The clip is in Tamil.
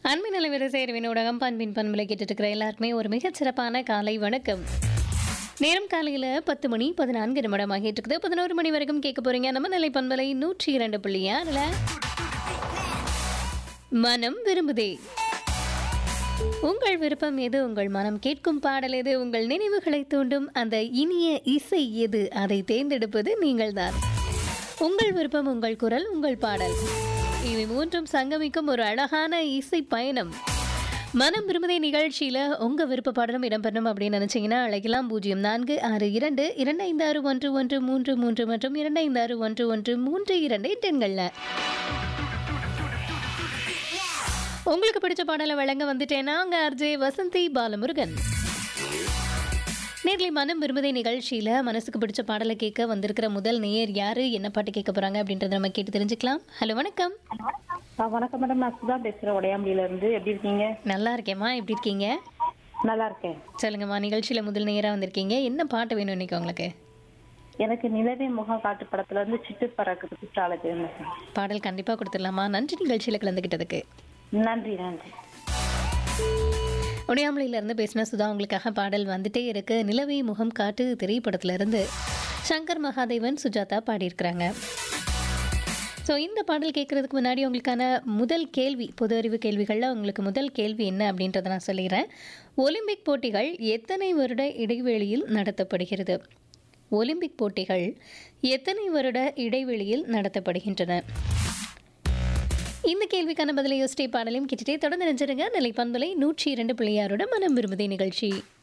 அன்பின் நிலவர சேர்வின் ஊடகம் பண்பின் பண்பலை கேட்டுட்டு இருக்கிற எல்லாருக்குமே ஒரு மிகச் சிறப்பான காலை வணக்கம் நேரம் காலையில் பத்து மணி பதினான்கு நிமிடம் ஆகிட்டு இருக்குது பதினோரு மணி வரைக்கும் கேட்க போறீங்க நம்ம நிலை பண்பலை நூற்றி இரண்டு புள்ளி ஆறுல மனம் விரும்புதே உங்கள் விருப்பம் எது உங்கள் மனம் கேட்கும் பாடல் எது உங்கள் நினைவுகளை தூண்டும் அந்த இனிய இசை எது அதை தேர்ந்தெடுப்பது நீங்கள்தான் உங்கள் விருப்பம் உங்கள் குரல் உங்கள் பாடல் இவை மூன்றும் சங்கமிக்கும் ஒரு அழகான இசை பயணம் மனம் விரும்புதே நிகழ்ச்சியில் உங்கள் விருப்ப பாடலும் இடம்பெறணும் அப்படின்னு நினச்சிங்கன்னா அழைக்கலாம் பூஜ்ஜியம் நான்கு ஆறு இரண்டு இரண்டு ஐந்து ஆறு ஒன்று ஒன்று மூன்று மூன்று மற்றும் இரண்டு ஐந்து ஆறு ஒன்று ஒன்று மூன்று இரண்டு எண்களில் உங்களுக்கு பிடிச்ச பாடலை வழங்க வந்துட்டேன்னா அங்கே அர்ஜே வசந்தி பாலமுருகன் நேர்லி மனம் விரும்புதை நிகழ்ச்சியில் மனசுக்கு பிடிச்ச பாடலை கேட்க வந்திருக்கிற முதல் நேயர் யாரு என்ன பாட்டு கேட்க போறாங்க அப்படின்றத நம்ம கேட்டு தெரிஞ்சுக்கலாம் ஹலோ வணக்கம் ஆ, வணக்கம் மேடம் நான் சுதா பேசுறேன் உடையாம்படியில இருந்து எப்படி இருக்கீங்க நல்லா இருக்கேம்மா எப்படி இருக்கீங்க நல்லா இருக்கேன் சொல்லுங்கம்மா நிகழ்ச்சியில் முதல் நேராக வந்திருக்கீங்க என்ன பாட்டு வேணும் இன்னைக்கு உங்களுக்கு எனக்கு நிலவே முகம் காட்டு படத்துல இருந்து சிட்டு பறக்குது குற்றால பேருந்தேன் பாடல் கண்டிப்பாக கொடுத்துடலாமா நன்றி நிகழ்ச்சியில் கலந்துக்கிட்டதுக்கு நன்றி நன்றி உடையாமலையிலேருந்து பேசின சுதா உங்களுக்காக பாடல் வந்துட்டே இருக்கு நிலவே முகம் காட்டு திரைப்படத்துல இருந்து சங்கர் மகாதேவன் சுஜாதா பாடியிருக்கிறாங்க ஸோ இந்த பாடல் கேட்குறதுக்கு முன்னாடி உங்களுக்கான முதல் கேள்வி பொது அறிவு கேள்விகளில் உங்களுக்கு முதல் கேள்வி என்ன அப்படின்றத நான் சொல்லிடுறேன் ஒலிம்பிக் போட்டிகள் எத்தனை வருட இடைவெளியில் நடத்தப்படுகிறது ஒலிம்பிக் போட்டிகள் எத்தனை வருட இடைவெளியில் நடத்தப்படுகின்றன இந்த கேள்விக்கான பதிலை யோசிட்டே பாடலையும் கேட்டுட்டே தொடர்ந்து நினைச்சிருங்க நிலை பண்பலை நூற்றி இரண்டு பிள்ளையாரோட மனம் விரும்புதே நிகழ்ச்சி